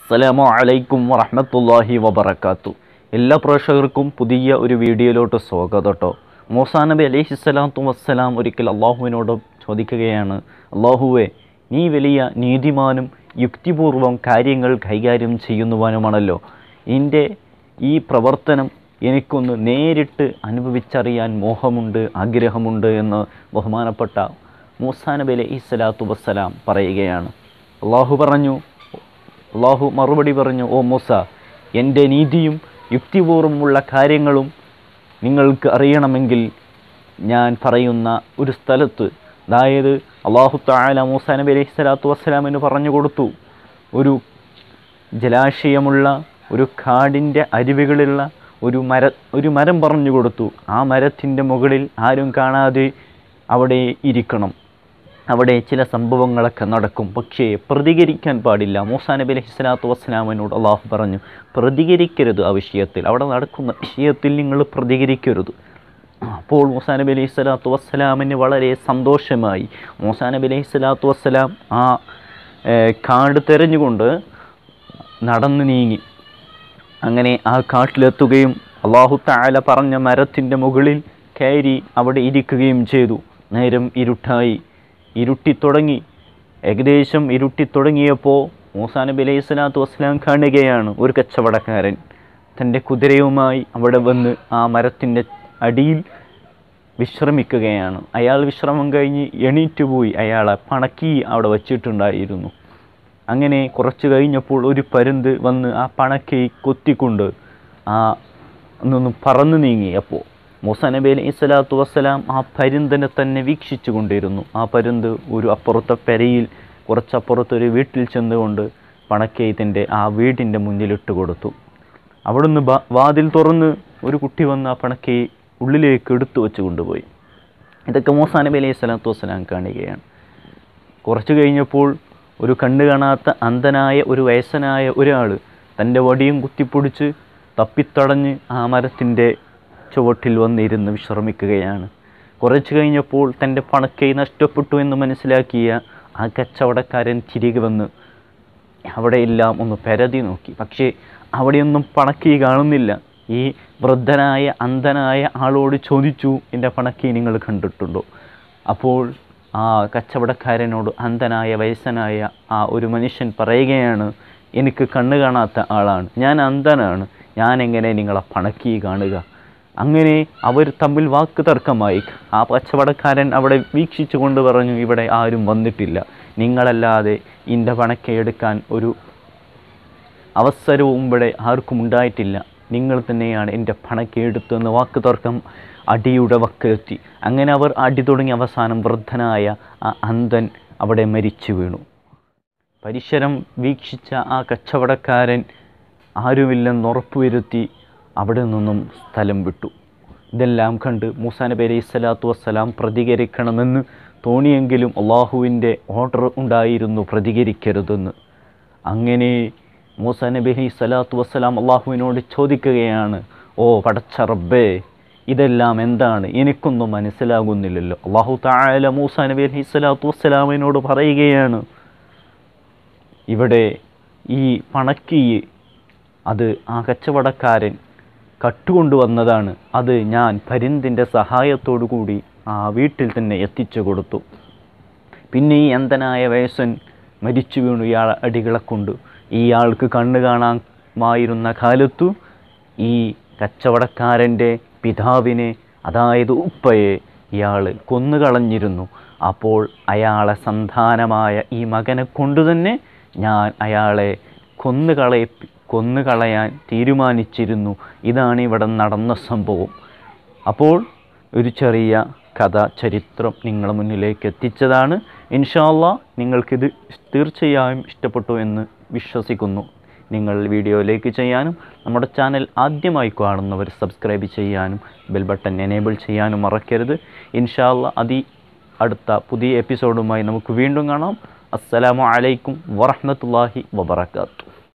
അസ്സലാമു അലൈക്കും വറഹ്മത്തുള്ളാഹി വബറകാത്തു എല്ലാ പ്രേക്ഷകർക്കും പുതിയ ഒരു വീഡിയോയിലോട്ട് സ്വാഗതം കേട്ടോ മൂസാ നബി അലൈഹി സ്വലാത്തു വസ്സലാം ഒരിക്കൽ അള്ളാഹുവിനോട് ചോദിക്കുകയാണ് അള്ളാഹുവെ നീ വലിയ നീതിമാനും യുക്തിപൂർവം കാര്യങ്ങൾ കൈകാര്യം ചെയ്യുന്നവനുമാണല്ലോ എൻ്റെ ഈ പ്രവർത്തനം എനിക്കൊന്ന് നേരിട്ട് അനുഭവിച്ചറിയാൻ മോഹമുണ്ട് ആഗ്രഹമുണ്ട് എന്ന് ബഹുമാനപ്പെട്ട മൂസാ നബി അലൈഹി സ്വലാത്തു വസ്സലാം പറയുകയാണ് അള്ളാഹു പറഞ്ഞു അള്ളാഹു മറുപടി പറഞ്ഞു ഓ മൂസ എൻ്റെ നീതിയും യുക്തിപൂർവമുള്ള കാര്യങ്ങളും നിങ്ങൾക്ക് അറിയണമെങ്കിൽ ഞാൻ പറയുന്ന ഒരു സ്ഥലത്ത് അതായത് അള്ളാഹു താല മൂസ നബി അലൈഹി സ്വലാത്തു വസ്സലാമിന് പറഞ്ഞു കൊടുത്തു ഒരു ജലാശയമുള്ള ഒരു കാടിൻ്റെ അരുവികളുള്ള ഒരു മര ഒരു മരം പറഞ്ഞു കൊടുത്തു ആ മരത്തിൻ്റെ മുകളിൽ ആരും കാണാതെ അവിടെ ഇരിക്കണം അവിടെ ചില സംഭവങ്ങളൊക്കെ നടക്കും പക്ഷേ പ്രതികരിക്കാൻ പാടില്ല മൂസാ നബി അലൈഹി സ്വലാത്തു വസ്സലാമിനോട് അള്ളാഹു പറഞ്ഞു പ്രതികരിക്കരുത് ആ വിഷയത്തിൽ അവിടെ നടക്കുന്ന വിഷയത്തിൽ നിങ്ങൾ പ്രതികരിക്കരുത് അപ്പോൾ മൂസാ നബി അലൈഹി സ്വലാത്തു വസ്സലാമിന് വളരെ സന്തോഷമായി മൂസാ നബി അലൈഹി സ്വലാത്തു വസ്സലാം ആ ഏഹ്, കാട് തെരഞ്ഞുകൊണ്ട് നടന്നു നീങ്ങി അങ്ങനെ ആ കാട്ടിലെത്തുകയും അള്ളാഹു താല പറഞ്ഞ മരത്തിൻ്റെ മുകളിൽ കയറി അവിടെ ഇരിക്കുകയും ചെയ്തു നേരം ഇരുട്ടായി ഇരുട്ടിത്തുടങ്ങി ഏകദേശം ഇരുട്ടിത്തുടങ്ങിയപ്പോൾ മൂസാ നബി അലൈഹി സ്വലാത്തു വസ്സലാം കാണുകയാണ് ഒരു കച്ചവടക്കാരൻ തൻ്റെ കുതിരയുമായി അവിടെ വന്ന് ആ മരത്തിൻ്റെ അടിയിൽ വിശ്രമിക്കുകയാണ് അയാൾ വിശ്രമം കഴിഞ്ഞ് എണീറ്റ് പോയി അയാളെ പണക്കി അവിടെ വച്ചിട്ടുണ്ടായിരുന്നു അങ്ങനെ കുറച്ച് കഴിഞ്ഞപ്പോൾ ഒരു പരുന്ത് വന്ന് ആ പണക്കി കൊത്തിക്കൊണ്ട് ആ നിന്ന് പറന്നു നീങ്ങി അപ്പോൾ മൂസ നബി അലൈഹി സ്വലാത്തു വസ്സലാം ആ പരുന്തിനെ തന്നെ വീക്ഷിച്ചു കൊണ്ടിരുന്നു ആ പരുന്ത് ഒരു അപ്പുറത്തെ പെരയിൽ കുറച്ചപ്പുറത്തൊരു വീട്ടിൽ ചെന്നുകൊണ്ട് പണക്കയത്തിൻ്റെ ആ വീടിൻ്റെ മുന്നിലിട്ട് കൊടുത്തു അവിടുന്ന് ബ- വാതിൽ തുറന്ന് ഒരു കുട്ടി വന്ന് ആ പണക്കയെ ഉള്ളിലേക്ക് എടുത്തു വെച്ച് കൊണ്ടുപോയി ഇതൊക്കെ മൂസാ നബി അലൈഹി സ്വലാത്തു വസ്സലാം കാണുകയാണ് കുറച്ച് കഴിഞ്ഞപ്പോൾ ഒരു കണ്ണ് കാണാത്ത അന്ധനായ ഒരു വയസ്സനായ ഒരാൾ തൻ്റെ വടിയും കുത്തിപ്പൊടിച്ച് തപ്പിത്തടഞ്ഞ് ആ മരത്തിൻ്റെ ചുവട്ടിൽ വന്നിരുന്ന് വിശ്രമിക്കുകയാണ് കുറച്ച് കഴിഞ്ഞപ്പോൾ തൻ്റെ പണക്കൈ നഷ്ടപ്പെട്ടു എന്ന് മനസ്സിലാക്കിയ ആ കച്ചവടക്കാരൻ തിരികെ വന്ന് അവിടെയെല്ലാം ഒന്ന് പരതി നോക്കി പക്ഷേ അവിടെയൊന്നും പണക്കി കാണുന്നില്ല ഈ വൃദ്ധനായ അന്ധനായ ആളോട് ചോദിച്ചു എൻ്റെ പണക്കി നിങ്ങൾ കണ്ടിട്ടുണ്ടോ അപ്പോൾ ആ കച്ചവടക്കാരനോട് അന്ധനായ വയസ്സനായ ആ ഒരു മനുഷ്യൻ പറയുകയാണ് എനിക്ക് കണ്ണ് കാണാത്ത ആളാണ് ഞാൻ അന്ധനാണ് ഞാൻ എങ്ങനെ നിങ്ങളെ പണക്കി കാണുക അങ്ങനെ അവർ തമ്മിൽ വാക്ക് തർക്കമായി ആ കച്ചവടക്കാരൻ അവിടെ വീക്ഷിച്ചു കൊണ്ട് പറഞ്ഞു ഇവിടെ ആരും വന്നിട്ടില്ല നിങ്ങളല്ലാതെ എൻ്റെ പണക്കയെടുക്കാൻ ഒരു അവസരവും ഇവിടെ ആർക്കും ഉണ്ടായിട്ടില്ല നിങ്ങൾ തന്നെയാണ് എൻ്റെ പണക്ക് എടുത്തെന്ന് വാക്ക് തർക്കം അടിയുടെ വക്കിലെത്തി അങ്ങനെ അവർ അടി തുടങ്ങി അവസാനം വൃദ്ധനായ ആ അന്ധൻ അവിടെ മരിച്ചു വീണു പരിസരം വീക്ഷിച്ച ആ കച്ചവടക്കാരൻ ആരുമില്ലെന്ന് ഉറപ്പുവരുത്തി അവിടെ നിന്നും സ്ഥലം വിട്ടു ഇതെല്ലാം കണ്ട് മൂസാ നബി അലൈഹി സ്വലാത്തു വസ്സലാം പ്രതികരിക്കണമെന്ന് തോന്നിയെങ്കിലും അള്ളാഹുവിൻ്റെ ഓർഡർ ഉണ്ടായിരുന്നു പ്രതികരിക്കരുതെന്ന് അങ്ങനെ മൂസ നബി അലൈഹി സ്വലാത്തു വസ്സലാം അള്ളാഹുവിനോട് ചോദിക്കുകയാണ് ഓ പടച്ച റബ്ബേ ഇതെല്ലാം എന്താണ് എനിക്കൊന്നും മനസ്സിലാകുന്നില്ലല്ലോ അള്ളാഹു താല മൂസ നബി അലൈഹി സ്വലാത്തു വസ്സലാമിനോട് പറയുകയാണ് ഇവിടെ ഈ പണക്കി അത് ആ കച്ചവടക്കാരൻ കട്ടുകൊണ്ടുവന്നതാണ് അത് ഞാൻ പരിന്തിൻ്റെ സഹായത്തോടു കൂടി ആ വീട്ടിൽ തന്നെ എത്തിച്ചു കൊടുത്തു പിന്നെ ഈ അന്ധനായ വയസ്സൻ മരിച്ചു വീണു ഇയാൾ അടികളെ കൊണ്ട് ഇയാൾക്ക് കണ്ണ് കാണാമായിരുന്ന കാലത്തു ഈ കച്ചവടക്കാരൻ്റെ പിതാവിനെ അതായത് ഉപ്പയെ ഇയാൾ കൊന്നുകളഞ്ഞിരുന്നു അപ്പോൾ അയാളെ സന്താനമായ ഈ മകനെ കൊണ്ടുതന്നെ ഞാൻ അയാളെ കൊന്നുകളയ കൊന്നുകളയാൻ തീരുമാനിച്ചിരുന്നു ഇതാണ് ഇവിടെ നടന്ന സംഭവം അപ്പോൾ ഒരു ചെറിയ കഥ ചരിത്രം നിങ്ങളുടെ മുന്നിലേക്ക് എത്തിച്ചതാണ് ഇൻഷാല്ല നിങ്ങൾക്കിത് തീർച്ചയായും ഇഷ്ടപ്പെട്ടു എന്ന് വിശ്വസിക്കുന്നു നിങ്ങൾ വീഡിയോയിലേക്ക് ചെയ്യാനും നമ്മുടെ ചാനൽ ആദ്യമായി കാണുന്നവർ സബ്സ്ക്രൈബ് ചെയ്യാനും ബെൽ ബട്ടൺ എനേബിൾ ചെയ്യാനും മറക്കരുത് ഇൻഷാല്ല അതി അടുത്ത പുതിയ എപ്പിസോഡുമായി നമുക്ക് വീണ്ടും കാണാം അസ്സലാമു അലൈക്കും വറഹ്മത്തുള്ളാഹി വബറകാതുഹു